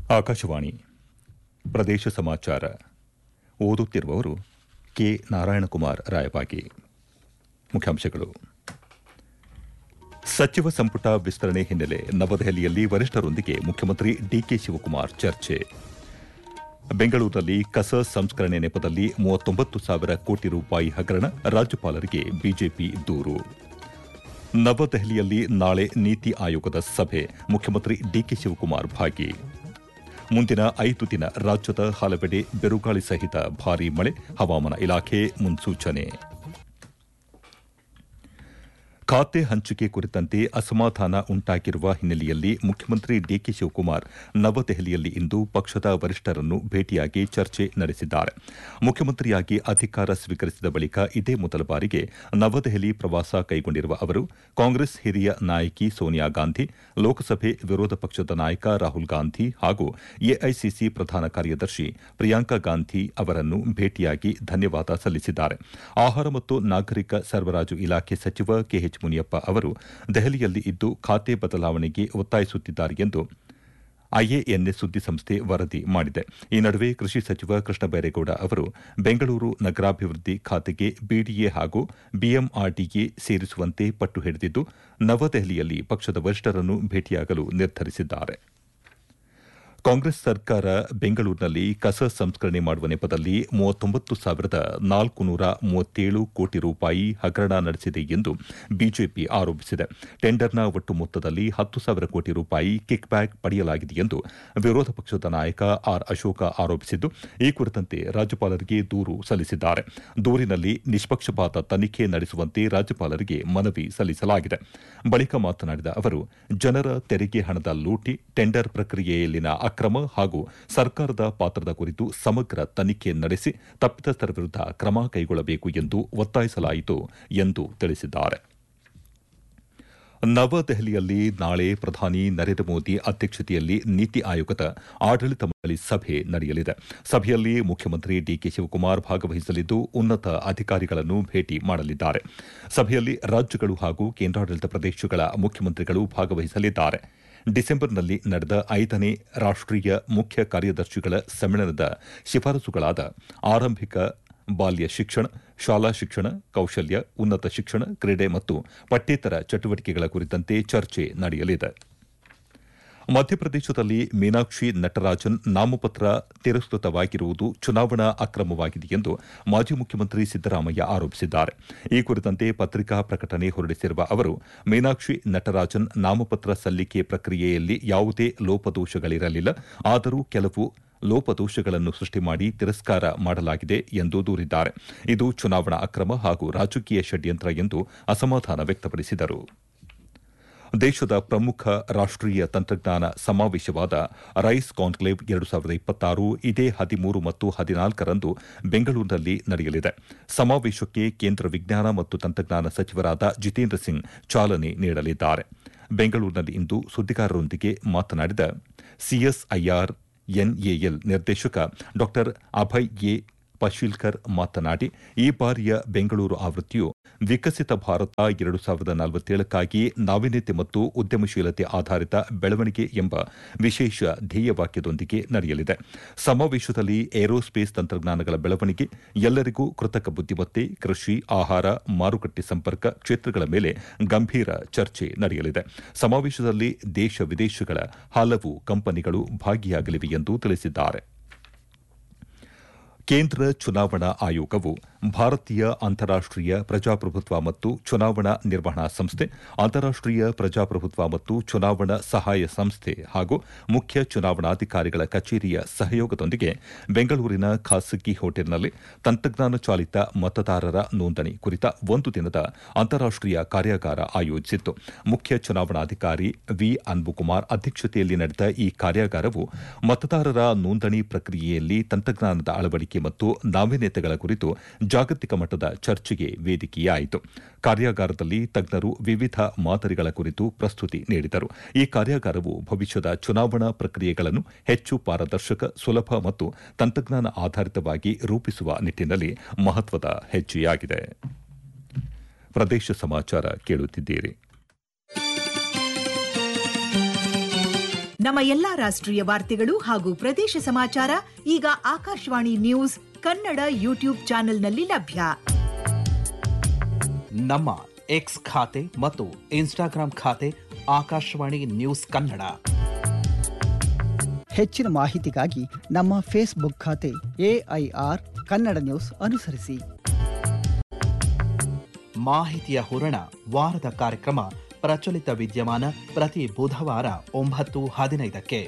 ಆಕಾಶವಾಣಿ ಪ್ರದೇಶ ಸಮಾಚಾರ ಓದುತ್ತಿರುವವರು ಕೆ ನಾರಾಯಣಕುಮಾರ್ ರಾಯಬಾಗಿ ಮುಖ್ಯಾಂಶಗಳು ಸಚಿವ ಸಂಪುಟ ವಿಸ್ತರಣೆ ಹಿನ್ನೆಲೆ ನವದೆಹಲಿಯಲ್ಲಿ ವರಿಷ್ಠರೊಂದಿಗೆ ಮುಖ್ಯಮಂತ್ರಿ ಡಿಕೆ ಶಿವಕುಮಾರ್ ಚರ್ಚೆ ಬೆಂಗಳೂರಿನಲ್ಲಿ ಕಸ ಸಂಸ್ಕರಣೆ ನೆಪದಲ್ಲಿ ಮೂವತ್ತೊಂಬತ್ತು ಸಾವಿರ ಕೋಟಿ ರೂಪಾಯಿ ಹಗರಣ ರಾಜ್ಯಪಾಲರಿಗೆ ಬಿಜೆಪಿ ದೂರು ನವದೆಹಲಿಯಲ್ಲಿ ನಾಳೆ ನೀತಿ ಆಯೋಗದ ಸಭೆ ಮುಖ್ಯಮಂತ್ರಿ ಡಿಕೆ ಶಿವಕುಮಾರ್ ಭಾಗಿ ಮುಂದಿನ ಐದು ದಿನ ರಾಜ್ಯದ ಹಲವೆಡೆ ಬಿರುಗಾಳಿ ಸಹಿತ ಭಾರೀ ಮಳೆ ಹವಾಮಾನ ಇಲಾಖೆ ಮುನ್ಸೂಚನೆ ಖಾತೆ ಹಂಚಿಕೆ ಕುರಿತಂತೆ ಅಸಮಾಧಾನ ಉಂಟಾಗಿರುವ ಹಿನ್ನೆಲೆಯಲ್ಲಿ ಮುಖ್ಯಮಂತ್ರಿ ಡಿಕೆ ಶಿವಕುಮಾರ್ ನವದೆಹಲಿಯಲ್ಲಿ ಇಂದು ಪಕ್ಷದ ವರಿಷ್ಠರನ್ನು ಭೇಟಿಯಾಗಿ ಚರ್ಚೆ ನಡೆಸಿದ್ದಾರೆ ಮುಖ್ಯಮಂತ್ರಿಯಾಗಿ ಅಧಿಕಾರ ಸ್ವೀಕರಿಸಿದ ಬಳಿಕ ಇದೇ ಮೊದಲ ಬಾರಿಗೆ ನವದೆಹಲಿ ಪ್ರವಾಸ ಕೈಗೊಂಡಿರುವ ಅವರು ಕಾಂಗ್ರೆಸ್ ಹಿರಿಯ ನಾಯಕಿ ಸೋನಿಯಾ ಗಾಂಧಿ ಲೋಕಸಭೆ ವಿರೋಧ ಪಕ್ಷದ ನಾಯಕ ರಾಹುಲ್ ಗಾಂಧಿ ಹಾಗೂ ಎಐಸಿಸಿ ಪ್ರಧಾನ ಕಾರ್ಯದರ್ಶಿ ಪ್ರಿಯಾಂಕಾ ಗಾಂಧಿ ಅವರನ್ನು ಭೇಟಿಯಾಗಿ ಧನ್ಯವಾದ ಸಲ್ಲಿಸಿದ್ದಾರೆ ಆಹಾರ ಮತ್ತು ನಾಗರಿಕ ಸರಬರಾಜು ಇಲಾಖೆ ಸಚಿವ ಕೆಎಚ್ ಮುನಿಯಪ್ಪ ಅವರು ದೆಹಲಿಯಲ್ಲಿ ಇದ್ದು ಖಾತೆ ಬದಲಾವಣೆಗೆ ಒತ್ತಾಯಿಸುತ್ತಿದ್ದಾರೆ ಎಂದು ಐಎಎನ್ಎಸ್ ಸುದ್ದಿಸಂಸ್ಥೆ ವರದಿ ಮಾಡಿದೆ ಈ ನಡುವೆ ಕೃಷಿ ಸಚಿವ ಕೃಷ್ಣ ಬೈರೇಗೌಡ ಅವರು ಬೆಂಗಳೂರು ನಗರಾಭಿವೃದ್ಧಿ ಖಾತೆಗೆ ಬಿಡಿಎ ಹಾಗೂ ಬಿಎಂಆರ್ಡಿಎ ಸೇರಿಸುವಂತೆ ಪಟ್ಟು ಹಿಡಿದಿದ್ದು ನವದೆಹಲಿಯಲ್ಲಿ ಪಕ್ಷದ ವರಿಷ್ಠರನ್ನು ಭೇಟಿಯಾಗಲು ನಿರ್ಧರಿಸಿದ್ದಾರೆ ಕಾಂಗ್ರೆಸ್ ಸರ್ಕಾರ ಬೆಂಗಳೂರಿನಲ್ಲಿ ಕಸ ಸಂಸ್ಕರಣೆ ಮಾಡುವ ನೆಪದಲ್ಲಿ ಮೂವತ್ತೊಂಬತ್ತು ಸಾವಿರದ ನಾಲ್ಕು ನೂರ ಮೂವತ್ತೇಳು ಕೋಟಿ ರೂಪಾಯಿ ಹಗರಣ ನಡೆಸಿದೆ ಎಂದು ಬಿಜೆಪಿ ಆರೋಪಿಸಿದೆ ಟೆಂಡರ್ನ ಒಟ್ಟು ಮೊತ್ತದಲ್ಲಿ ಹತ್ತು ಸಾವಿರ ಕೋಟಿ ರೂಪಾಯಿ ಕಿಕ್ ಬ್ಯಾಕ್ ಪಡೆಯಲಾಗಿದೆ ಎಂದು ವಿರೋಧ ಪಕ್ಷದ ನಾಯಕ ಆರ್ ಅಶೋಕ ಆರೋಪಿಸಿದ್ದು ಈ ಕುರಿತಂತೆ ರಾಜ್ಯಪಾಲರಿಗೆ ದೂರು ಸಲ್ಲಿಸಿದ್ದಾರೆ ದೂರಿನಲ್ಲಿ ನಿಷ್ಪಕ್ಷಪಾತ ತನಿಖೆ ನಡೆಸುವಂತೆ ರಾಜ್ಯಪಾಲರಿಗೆ ಮನವಿ ಸಲ್ಲಿಸಲಾಗಿದೆ ಬಳಿಕ ಮಾತನಾಡಿದ ಅವರು ಜನರ ತೆರಿಗೆ ಹಣದ ಲೂಟಿ ಟೆಂಡರ್ ಪ್ರಕ್ರಿಯೆಯಲ್ಲಿನ ಅಕ್ರಮ ಹಾಗೂ ಸರ್ಕಾರದ ಪಾತ್ರದ ಕುರಿತು ಸಮಗ್ರ ತನಿಖೆ ನಡೆಸಿ ತಪ್ಪಿತಸ್ಥರ ವಿರುದ್ಧ ಕ್ರಮ ಕೈಗೊಳ್ಳಬೇಕು ಎಂದು ಒತ್ತಾಯಿಸಲಾಯಿತು ಎಂದು ತಿಳಿಸಿದ್ದಾರೆ ನವದೆಹಲಿಯಲ್ಲಿ ನಾಳೆ ಪ್ರಧಾನಿ ನರೇಂದ್ರ ಮೋದಿ ಅಧ್ಯಕ್ಷತೆಯಲ್ಲಿ ನೀತಿ ಆಯೋಗದ ಆಡಳಿತ ಮಂಡಳಿ ಸಭೆ ನಡೆಯಲಿದೆ ಸಭೆಯಲ್ಲಿ ಮುಖ್ಯಮಂತ್ರಿ ಡಿಕೆ ಶಿವಕುಮಾರ್ ಭಾಗವಹಿಸಲಿದ್ದು ಉನ್ನತ ಅಧಿಕಾರಿಗಳನ್ನು ಭೇಟಿ ಮಾಡಲಿದ್ದಾರೆ ಸಭೆಯಲ್ಲಿ ರಾಜ್ಯಗಳು ಹಾಗೂ ಕೇಂದ್ರಾಡಳಿತ ಪ್ರದೇಶಗಳ ಮುಖ್ಯಮಂತ್ರಿಗಳು ಭಾಗವಹಿಸಲಿದ್ದಾರೆ ಡಿಸೆಂಬರ್ನಲ್ಲಿ ನಡೆದ ಐದನೇ ರಾಷ್ಟೀಯ ಮುಖ್ಯ ಕಾರ್ಯದರ್ಶಿಗಳ ಸಮ್ಮೇಳನದ ಶಿಫಾರಸುಗಳಾದ ಆರಂಭಿಕ ಬಾಲ್ಯ ಶಿಕ್ಷಣ ಶಾಲಾ ಶಿಕ್ಷಣ ಕೌಶಲ್ಯ ಉನ್ನತ ಶಿಕ್ಷಣ ಕ್ರೀಡೆ ಮತ್ತು ಪಠ್ಯೇತರ ಚಟುವಟಿಕೆಗಳ ಕುರಿತಂತೆ ಚರ್ಚೆ ನಡೆಯಲಿದೆ ಮಧ್ಯಪ್ರದೇಶದಲ್ಲಿ ಮೀನಾಕ್ಷಿ ನಟರಾಜನ್ ನಾಮಪತ್ರ ತಿರಸ್ಕೃತವಾಗಿರುವುದು ಚುನಾವಣಾ ಅಕ್ರಮವಾಗಿದೆ ಎಂದು ಮಾಜಿ ಮುಖ್ಯಮಂತ್ರಿ ಸಿದ್ದರಾಮಯ್ಯ ಆರೋಪಿಸಿದ್ದಾರೆ ಈ ಕುರಿತಂತೆ ಪತ್ರಿಕಾ ಪ್ರಕಟಣೆ ಹೊರಡಿಸಿರುವ ಅವರು ಮೀನಾಕ್ಷಿ ನಟರಾಜನ್ ನಾಮಪತ್ರ ಸಲ್ಲಿಕೆ ಪ್ರಕ್ರಿಯೆಯಲ್ಲಿ ಯಾವುದೇ ಲೋಪದೋಷಗಳಿರಲಿಲ್ಲ ಆದರೂ ಕೆಲವು ಲೋಪದೋಷಗಳನ್ನು ಸೃಷ್ಟಿ ಮಾಡಿ ತಿರಸ್ಕಾರ ಮಾಡಲಾಗಿದೆ ಎಂದು ದೂರಿದ್ದಾರೆ ಇದು ಚುನಾವಣಾ ಅಕ್ರಮ ಹಾಗೂ ರಾಜಕೀಯ ಷಡ್ಯಂತ್ರ ಎಂದು ಅಸಮಾಧಾನ ವ್ಯಕ್ತಪಡಿಸಿದರು ದೇಶದ ಪ್ರಮುಖ ರಾಷ್ಟೀಯ ತಂತ್ರಜ್ಞಾನ ಸಮಾವೇಶವಾದ ರೈಸ್ ಕಾನ್ಕ್ಲೇವ್ ಎರಡು ಸಾವಿರದ ಇಪ್ಪತ್ತಾರು ಇದೇ ಹದಿಮೂರು ಮತ್ತು ಹದಿನಾಲ್ಕರಂದು ಬೆಂಗಳೂರಿನಲ್ಲಿ ನಡೆಯಲಿದೆ ಸಮಾವೇಶಕ್ಕೆ ಕೇಂದ್ರ ವಿಜ್ಞಾನ ಮತ್ತು ತಂತ್ರಜ್ಞಾನ ಸಚಿವರಾದ ಜಿತೇಂದ್ರ ಸಿಂಗ್ ಚಾಲನೆ ನೀಡಲಿದ್ದಾರೆ ಬೆಂಗಳೂರಿನಲ್ಲಿಂದು ಸುದ್ದಿಗಾರರೊಂದಿಗೆ ಮಾತನಾಡಿದ ಸಿಎಸ್ಐಆರ್ ಎನ್ಎಎಲ್ ನಿರ್ದೇಶಕ ಡಾ ಅಭಯ್ ಎ ಪಶೀಲ್ಕರ್ ಮಾತನಾಡಿ ಈ ಬಾರಿಯ ಬೆಂಗಳೂರು ಆವೃತ್ತಿಯು ವಿಕಸಿತ ಭಾರತ ಎರಡು ಸಾವಿರದ ನಲವತ್ತೇಳಕ್ಕಾಗಿ ನಾವೀನ್ಯತೆ ಮತ್ತು ಉದ್ಯಮಶೀಲತೆ ಆಧಾರಿತ ಬೆಳವಣಿಗೆ ಎಂಬ ವಿಶೇಷ ಧ್ಯೇಯವಾಕ್ಯದೊಂದಿಗೆ ನಡೆಯಲಿದೆ ಸಮಾವೇಶದಲ್ಲಿ ಏರೋಸ್ಪೇಸ್ ತಂತ್ರಜ್ಞಾನಗಳ ಬೆಳವಣಿಗೆ ಎಲ್ಲರಿಗೂ ಕೃತಕ ಬುದ್ದಿಮತ್ತೆ ಕೃಷಿ ಆಹಾರ ಮಾರುಕಟ್ಟೆ ಸಂಪರ್ಕ ಕ್ಷೇತ್ರಗಳ ಮೇಲೆ ಗಂಭೀರ ಚರ್ಚೆ ನಡೆಯಲಿದೆ ಸಮಾವೇಶದಲ್ಲಿ ದೇಶ ವಿದೇಶಗಳ ಹಲವು ಕಂಪನಿಗಳು ಭಾಗಿಯಾಗಲಿವೆ ಎಂದು ತಿಳಿಸಿದ್ದಾರೆ ಕೇಂದ್ರ ಚುನಾವಣಾ ಆಯೋಗವು ಭಾರತೀಯ ಅಂತಾರಾಷ್ಟೀಯ ಪ್ರಜಾಪ್ರಭುತ್ವ ಮತ್ತು ಚುನಾವಣಾ ನಿರ್ವಹಣಾ ಸಂಸ್ಥೆ ಅಂತಾರಾಷ್ಟೀಯ ಪ್ರಜಾಪ್ರಭುತ್ವ ಮತ್ತು ಚುನಾವಣಾ ಸಹಾಯ ಸಂಸ್ಥೆ ಹಾಗೂ ಮುಖ್ಯ ಚುನಾವಣಾಧಿಕಾರಿಗಳ ಕಚೇರಿಯ ಸಹಯೋಗದೊಂದಿಗೆ ಬೆಂಗಳೂರಿನ ಖಾಸಗಿ ಹೋಟೆಲ್ನಲ್ಲಿ ತಂತ್ರಜ್ಞಾನ ಚಾಲಿತ ಮತದಾರರ ನೋಂದಣಿ ಕುರಿತ ಒಂದು ದಿನದ ಅಂತಾರಾಷ್ಟೀಯ ಕಾರ್ಯಾಗಾರ ಆಯೋಜಿಸಿತ್ತು ಮುಖ್ಯ ಚುನಾವಣಾಧಿಕಾರಿ ವಿ ಅನ್ಬುಕುಮಾರ್ ಅಧ್ಯಕ್ಷತೆಯಲ್ಲಿ ನಡೆದ ಈ ಕಾರ್ಯಾಗಾರವು ಮತದಾರರ ನೋಂದಣಿ ಪ್ರಕ್ರಿಯೆಯಲ್ಲಿ ತಂತ್ರಜ್ಞಾನದ ಅಳವಡಿಕೆ ಮತ್ತು ನಾವೀನ್ಯತೆಗಳ ಕುರಿತು ಜಾಗತಿಕ ಮಟ್ಟದ ಚರ್ಚೆಗೆ ವೇದಿಕೆಯಾಯಿತು ಕಾರ್ಯಾಗಾರದಲ್ಲಿ ತಜ್ಞರು ವಿವಿಧ ಮಾದರಿಗಳ ಕುರಿತು ಪ್ರಸ್ತುತಿ ನೀಡಿದರು ಈ ಕಾರ್ಯಾಗಾರವು ಭವಿಷ್ಯದ ಚುನಾವಣಾ ಪ್ರಕ್ರಿಯೆಗಳನ್ನು ಹೆಚ್ಚು ಪಾರದರ್ಶಕ ಸುಲಭ ಮತ್ತು ತಂತ್ರಜ್ಞಾನ ಆಧಾರಿತವಾಗಿ ರೂಪಿಸುವ ನಿಟ್ಟಿನಲ್ಲಿ ಮಹತ್ವದ ಹೆಜ್ಜೆಯಾಗಿದೆ ಪ್ರದೇಶ ಸಮಾಚಾರ ಕೇಳುತ್ತಿದ್ದೀರಿ ನಮ್ಮ ಎಲ್ಲಾ ರಾಷ್ಟ್ರೀಯ ವಾರ್ತೆಗಳು ಹಾಗೂ ಪ್ರದೇಶ ಸಮಾಚಾರ ಈಗ ಆಕಾಶವಾಣಿ ನ್ಯೂಸ್ ಕನ್ನಡ ಯೂಟ್ಯೂಬ್ ಚಾನೆಲ್ನಲ್ಲಿ ಲಭ್ಯ ನಮ್ಮ ಎಕ್ಸ್ ಖಾತೆ ಮತ್ತು ಇನ್ಸ್ಟಾಗ್ರಾಂ ಖಾತೆ ಆಕಾಶವಾಣಿ ನ್ಯೂಸ್ ಕನ್ನಡ ಹೆಚ್ಚಿನ ಮಾಹಿತಿಗಾಗಿ ನಮ್ಮ ಫೇಸ್ಬುಕ್ ಖಾತೆ ಎಐಆರ್ ಕನ್ನಡ ನ್ಯೂಸ್ ಅನುಸರಿಸಿ ಮಾಹಿತಿಯ ಹೂರಣ ವಾರದ ಕಾರ್ಯಕ್ರಮ ಪ್ರಚಲಿತ ವಿದ್ಯಮಾನ ಪ್ರತಿ ಬುಧವಾರ ಒಂಬತ್ತು ಹದಿನೈದಕ್ಕೆ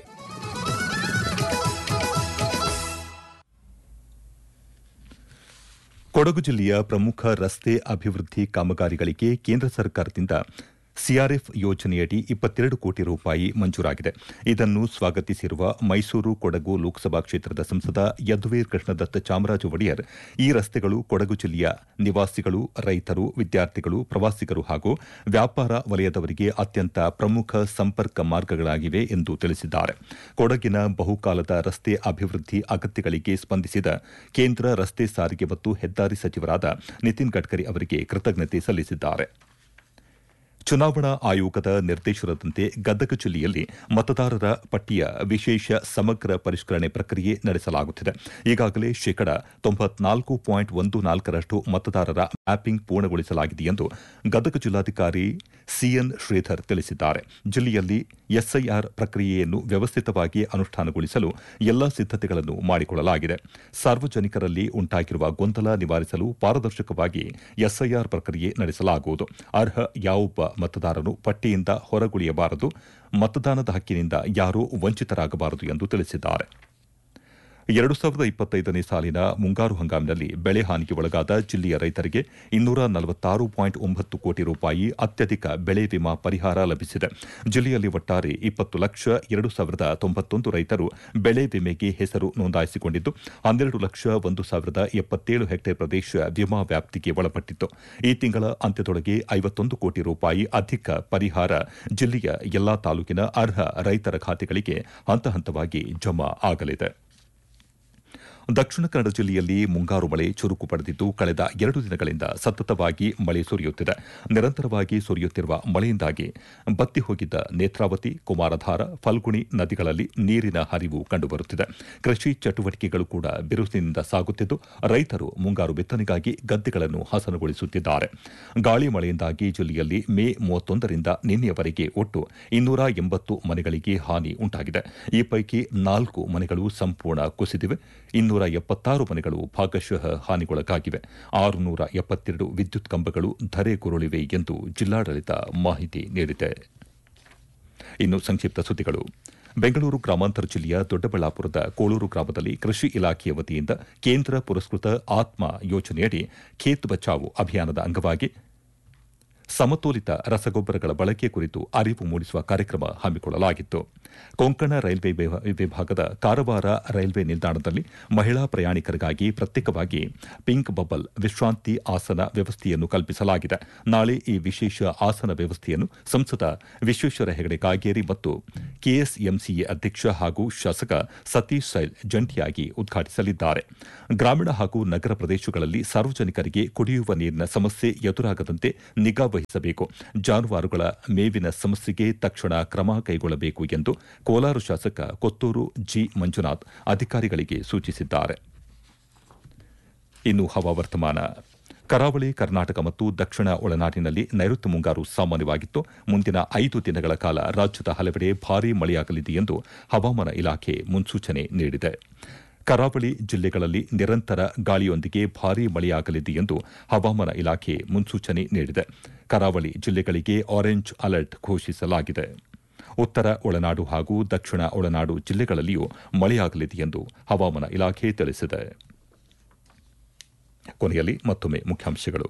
ಕೊಡಗು ಜಿಲ್ಲೆಯ ಪ್ರಮುಖ ರಸ್ತೆ ಅಭಿವೃದ್ಧಿ ಕಾಮಗಾರಿಗಳಿಗೆ ಕೇಂದ್ರ ಸರ್ಕಾರದಿಂದ ಸಿಆರ್ಎಫ್ ಯೋಜನೆಯಡಿ ಇಪ್ಪತ್ತೆರಡು ಕೋಟಿ ರೂಪಾಯಿ ಮಂಜೂರಾಗಿದೆ ಇದನ್ನು ಸ್ವಾಗತಿಸಿರುವ ಮೈಸೂರು ಕೊಡಗು ಲೋಕಸಭಾ ಕ್ಷೇತ್ರದ ಸಂಸದ ಯದುವೀರ್ ಕೃಷ್ಣದತ್ತ ಚಾಮರಾಜ ಒಡೆಯರ್ ಈ ರಸ್ತೆಗಳು ಕೊಡಗು ಜಿಲ್ಲೆಯ ನಿವಾಸಿಗಳು ರೈತರು ವಿದ್ಯಾರ್ಥಿಗಳು ಪ್ರವಾಸಿಗರು ಹಾಗೂ ವ್ಯಾಪಾರ ವಲಯದವರಿಗೆ ಅತ್ಯಂತ ಪ್ರಮುಖ ಸಂಪರ್ಕ ಮಾರ್ಗಗಳಾಗಿವೆ ಎಂದು ತಿಳಿಸಿದ್ದಾರೆ ಕೊಡಗಿನ ಬಹುಕಾಲದ ರಸ್ತೆ ಅಭಿವೃದ್ಧಿ ಅಗತ್ಯಗಳಿಗೆ ಸ್ಪಂದಿಸಿದ ಕೇಂದ್ರ ರಸ್ತೆ ಸಾರಿಗೆ ಮತ್ತು ಹೆದ್ದಾರಿ ಸಚಿವರಾದ ನಿತಿನ್ ಗಡ್ಕರಿ ಅವರಿಗೆ ಕೃತಜ್ಞತೆ ಸಲ್ಲಿಸಿದ್ದಾರೆ ಚುನಾವಣಾ ಆಯೋಗದ ನಿರ್ದೇಶನದಂತೆ ಗದಗ ಜಿಲ್ಲೆಯಲ್ಲಿ ಮತದಾರರ ಪಟ್ಟಿಯ ವಿಶೇಷ ಸಮಗ್ರ ಪರಿಷ್ಕರಣೆ ಪ್ರಕ್ರಿಯೆ ನಡೆಸಲಾಗುತ್ತಿದೆ ಈಗಾಗಲೇ ಶೇಕಡ ತೊಂಬತ್ನಾಲ್ಕು ಪಾಯಿಂಟ್ ಒಂದು ನಾಲ್ಕರಷ್ಟು ಮತದಾರರ ಮ್ಯಾಪಿಂಗ್ ಪೂರ್ಣಗೊಳಿಸಲಾಗಿದೆ ಎಂದು ಗದಗ ಜಿಲ್ಲಾಧಿಕಾರಿ ಸಿಎನ್ ಶ್ರೀಧರ್ ತಿಳಿಸಿದ್ದಾರೆ ಜಿಲ್ಲೆಯಲ್ಲಿ ಎಸ್ಐಆರ್ ಪ್ರಕ್ರಿಯೆಯನ್ನು ವ್ಯವಸ್ಥಿತವಾಗಿ ಅನುಷ್ಠಾನಗೊಳಿಸಲು ಎಲ್ಲಾ ಸಿದ್ದತೆಗಳನ್ನು ಮಾಡಿಕೊಳ್ಳಲಾಗಿದೆ ಸಾರ್ವಜನಿಕರಲ್ಲಿ ಉಂಟಾಗಿರುವ ಗೊಂದಲ ನಿವಾರಿಸಲು ಪಾರದರ್ಶಕವಾಗಿ ಎಸ್ಐಆರ್ ಪ್ರಕ್ರಿಯೆ ನಡೆಸಲಾಗುವುದು ಅರ್ಹ ಯಾವೊಬ್ಬ ಮತದಾರನು ಪಟ್ಟಿಯಿಂದ ಹೊರಗುಳಿಯಬಾರದು ಮತದಾನದ ಹಕ್ಕಿನಿಂದ ಯಾರೂ ವಂಚಿತರಾಗಬಾರದು ಎಂದು ತಿಳಿಸಿದ್ದಾರೆ ಎರಡು ಸಾವಿರದ ಇಪ್ಪತ್ತೈದನೇ ಸಾಲಿನ ಮುಂಗಾರು ಹಂಗಾಮಿನಲ್ಲಿ ಬೆಳೆ ಹಾನಿಗೆ ಒಳಗಾದ ಜಿಲ್ಲೆಯ ರೈತರಿಗೆ ಇನ್ನೂರ ನಲವತ್ತಾರು ಪಾಯಿಂಟ್ ಒಂಬತ್ತು ಕೋಟಿ ರೂಪಾಯಿ ಅತ್ಯಧಿಕ ಬೆಳೆ ವಿಮಾ ಪರಿಹಾರ ಲಭಿಸಿದೆ ಜಿಲ್ಲೆಯಲ್ಲಿ ಒಟ್ಟಾರೆ ಇಪ್ಪತ್ತು ಲಕ್ಷ ಎರಡು ಸಾವಿರದ ತೊಂಬತ್ತೊಂದು ರೈತರು ಬೆಳೆ ವಿಮೆಗೆ ಹೆಸರು ನೋಂದಾಯಿಸಿಕೊಂಡಿದ್ದು ಹನ್ನೆರಡು ಲಕ್ಷ ಒಂದು ಸಾವಿರದ ಎಪ್ಪತ್ತೇಳು ಹೆಕ್ಟೇರ್ ಪ್ರದೇಶ ವಿಮಾ ವ್ಯಾಪ್ತಿಗೆ ಒಳಪಟ್ಟಿತ್ತು ಈ ತಿಂಗಳ ಅಂತ್ಯದೊಳಗೆ ಐವತ್ತೊಂದು ಕೋಟಿ ರೂಪಾಯಿ ಅಧಿಕ ಪರಿಹಾರ ಜಿಲ್ಲೆಯ ಎಲ್ಲಾ ತಾಲೂಕಿನ ಅರ್ಹ ರೈತರ ಖಾತೆಗಳಿಗೆ ಹಂತ ಹಂತವಾಗಿ ಜಮಾ ಆಗಲಿದೆ ದಕ್ಷಿಣ ಕನ್ನಡ ಜಿಲ್ಲೆಯಲ್ಲಿ ಮುಂಗಾರು ಮಳೆ ಚುರುಕು ಪಡೆದಿದ್ದು ಕಳೆದ ಎರಡು ದಿನಗಳಿಂದ ಸತತವಾಗಿ ಮಳೆ ಸುರಿಯುತ್ತಿದೆ ನಿರಂತರವಾಗಿ ಸುರಿಯುತ್ತಿರುವ ಮಳೆಯಿಂದಾಗಿ ಬತ್ತಿ ಹೋಗಿದ್ದ ನೇತ್ರಾವತಿ ಕುಮಾರಧಾರ ಫಲ್ಗುಣಿ ನದಿಗಳಲ್ಲಿ ನೀರಿನ ಹರಿವು ಕಂಡುಬರುತ್ತಿದೆ ಕೃಷಿ ಚಟುವಟಿಕೆಗಳು ಕೂಡ ಬಿರುಸಿನಿಂದ ಸಾಗುತ್ತಿದ್ದು ರೈತರು ಮುಂಗಾರು ಬಿತ್ತನೆಗಾಗಿ ಗದ್ದೆಗಳನ್ನು ಹಸನುಗೊಳಿಸುತ್ತಿದ್ದಾರೆ ಗಾಳಿ ಮಳೆಯಿಂದಾಗಿ ಜಿಲ್ಲೆಯಲ್ಲಿ ಮೇ ಮೂವತ್ತೊಂದರಿಂದ ನಿನ್ನೆಯವರೆಗೆ ಒಟ್ಟು ಇನ್ನೂರ ಎಂಬತ್ತು ಮನೆಗಳಿಗೆ ಹಾನಿ ಉಂಟಾಗಿದೆ ಈ ಪೈಕಿ ನಾಲ್ಕು ಮನೆಗಳು ಸಂಪೂರ್ಣ ಕುಸಿದಿವೆ ಇನ್ನೂರ ಎಪ್ಪತ್ತಾರು ಮನೆಗಳು ಭಾಗಶಃ ಹಾನಿಗೊಳಗಾಗಿವೆ ಆರುನೂರ ಎಪ್ಪತ್ತೆರಡು ವಿದ್ಯುತ್ ಕಂಬಗಳು ಧರೆಗುರುಳಿವೆ ಎಂದು ಜಿಲ್ಲಾಡಳಿತ ಮಾಹಿತಿ ನೀಡಿದೆ ಇನ್ನು ಸಂಕ್ಷಿಪ್ತ ಸುದ್ದಿಗಳು ಬೆಂಗಳೂರು ಗ್ರಾಮಾಂತರ ಜಿಲ್ಲೆಯ ದೊಡ್ಡಬಳ್ಳಾಪುರದ ಕೋಳೂರು ಗ್ರಾಮದಲ್ಲಿ ಕೃಷಿ ಇಲಾಖೆಯ ವತಿಯಿಂದ ಕೇಂದ್ರ ಪುರಸ್ಕೃತ ಆತ್ಮ ಯೋಜನೆಯಡಿ ಖೇತ್ ಬಚಾವೋ ಅಭಿಯಾನದ ಅಂಗವಾಗಿ ಸಮತೋಲಿತ ರಸಗೊಬ್ಬರಗಳ ಬಳಕೆ ಕುರಿತು ಅರಿವು ಮೂಡಿಸುವ ಕಾರ್ಯಕ್ರಮ ಹಮ್ಮಿಕೊಳ್ಳಲಾಗಿತ್ತು ಕೊಂಕಣ ರೈಲ್ವೆ ವಿಭಾಗದ ಕಾರವಾರ ರೈಲ್ವೆ ನಿಲ್ದಾಣದಲ್ಲಿ ಮಹಿಳಾ ಪ್ರಯಾಣಿಕರಿಗಾಗಿ ಪ್ರತ್ಯೇಕವಾಗಿ ಪಿಂಕ್ ಬಬಲ್ ವಿಶ್ರಾಂತಿ ಆಸನ ವ್ಯವಸ್ಥೆಯನ್ನು ಕಲ್ಪಿಸಲಾಗಿದೆ ನಾಳೆ ಈ ವಿಶೇಷ ಆಸನ ವ್ಯವಸ್ಥೆಯನ್ನು ಸಂಸದ ವಿಶ್ವೇಶ್ವರ ಹೆಗಡೆ ಕಾಗೇರಿ ಮತ್ತು ಕೆಎಸ್ಎಂಸಿಎ ಅಧ್ಯಕ್ಷ ಹಾಗೂ ಶಾಸಕ ಸತೀಶ್ ಸೈಲ್ ಜಂಟಿಯಾಗಿ ಉದ್ಘಾಟಿಸಲಿದ್ದಾರೆ ಗ್ರಾಮೀಣ ಹಾಗೂ ನಗರ ಪ್ರದೇಶಗಳಲ್ಲಿ ಸಾರ್ವಜನಿಕರಿಗೆ ಕುಡಿಯುವ ನೀರಿನ ಸಮಸ್ಯೆ ಎದುರಾಗದಂತೆ ನಿಗಾ ವಹಿಸಬೇಕು ಜಾನುವಾರುಗಳ ಮೇವಿನ ಸಮಸ್ಯೆಗೆ ತಕ್ಷಣ ಕ್ರಮ ಕೈಗೊಳ್ಳಬೇಕು ಎಂದು ಕೋಲಾರ ಶಾಸಕ ಕೊತ್ತೂರು ಜಿ ಮಂಜುನಾಥ್ ಅಧಿಕಾರಿಗಳಿಗೆ ಸೂಚಿಸಿದ್ದಾರೆ ಇನ್ನು ಹವಾವರ್ತಮಾನ ಕರಾವಳಿ ಕರ್ನಾಟಕ ಮತ್ತು ದಕ್ಷಿಣ ಒಳನಾಡಿನಲ್ಲಿ ನೈಋತ್ಯ ಮುಂಗಾರು ಸಾಮಾನ್ಯವಾಗಿತ್ತು ಮುಂದಿನ ಐದು ದಿನಗಳ ಕಾಲ ರಾಜ್ಯದ ಹಲವೆಡೆ ಭಾರೀ ಮಳೆಯಾಗಲಿದೆ ಎಂದು ಹವಾಮಾನ ಇಲಾಖೆ ಮುನ್ಸೂಚನೆ ನೀಡಿದೆ ಕರಾವಳಿ ಜಿಲ್ಲೆಗಳಲ್ಲಿ ನಿರಂತರ ಗಾಳಿಯೊಂದಿಗೆ ಭಾರೀ ಮಳೆಯಾಗಲಿದೆ ಎಂದು ಹವಾಮಾನ ಇಲಾಖೆ ಮುನ್ಸೂಚನೆ ನೀಡಿದೆ ಕರಾವಳಿ ಜಿಲ್ಲೆಗಳಿಗೆ ಆರೆಂಜ್ ಅಲರ್ಟ್ ಘೋಷಿಸಲಾಗಿದೆ ಉತ್ತರ ಒಳನಾಡು ಹಾಗೂ ದಕ್ಷಿಣ ಒಳನಾಡು ಜಿಲ್ಲೆಗಳಲ್ಲಿಯೂ ಮಳೆಯಾಗಲಿದೆ ಎಂದು ಹವಾಮಾನ ಇಲಾಖೆ ತಿಳಿಸಿದೆ ಕೊನೆಯಲ್ಲಿ ಮತ್ತೊಮ್ಮೆ ಮುಖ್ಯಾಂಶಗಳು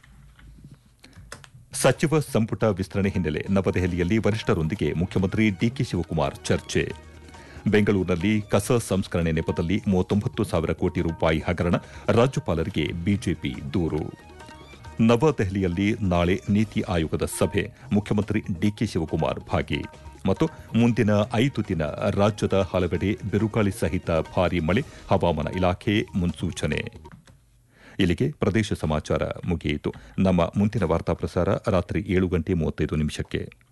ಸಚಿವ ಸಂಪುಟ ವಿಸ್ತರಣೆ ಹಿನ್ನೆಲೆ ನವದೆಹಲಿಯಲ್ಲಿ ವರಿಷ್ಠರೊಂದಿಗೆ ಮುಖ್ಯಮಂತ್ರಿ ಡಿಕೆ ಶಿವಕುಮಾರ್ ಚರ್ಚೆ ಬೆಂಗಳೂರಿನಲ್ಲಿ ಕಸ ಸಂಸ್ಕರಣೆ ನೆಪದಲ್ಲಿ ಮೂವತ್ತೊಂಬತ್ತು ಸಾವಿರ ಕೋಟಿ ರೂಪಾಯಿ ಹಗರಣ ರಾಜ್ಯಪಾಲರಿಗೆ ಬಿಜೆಪಿ ದೂರು ನವದೆಹಲಿಯಲ್ಲಿ ನಾಳೆ ನೀತಿ ಆಯೋಗದ ಸಭೆ ಮುಖ್ಯಮಂತ್ರಿ ಡಿಕೆ ಶಿವಕುಮಾರ್ ಭಾಗಿ ಮತ್ತು ಮುಂದಿನ ಐದು ದಿನ ರಾಜ್ಯದ ಹಲವೆಡೆ ಬಿರುಗಾಳಿ ಸಹಿತ ಭಾರೀ ಮಳೆ ಹವಾಮಾನ ಇಲಾಖೆ ಮುನ್ಸೂಚನೆ ಇಲ್ಲಿಗೆ ಪ್ರದೇಶ ಸಮಾಚಾರ ಮುಗಿಯಿತು ನಮ್ಮ ಮುಂದಿನ ವಾರ್ತಾ ಪ್ರಸಾರ ರಾತ್ರಿ ಏಳು ಗಂಟೆ ಮೂವತ್ತೈದು ನಿಮಿಷಕ್ಕೆ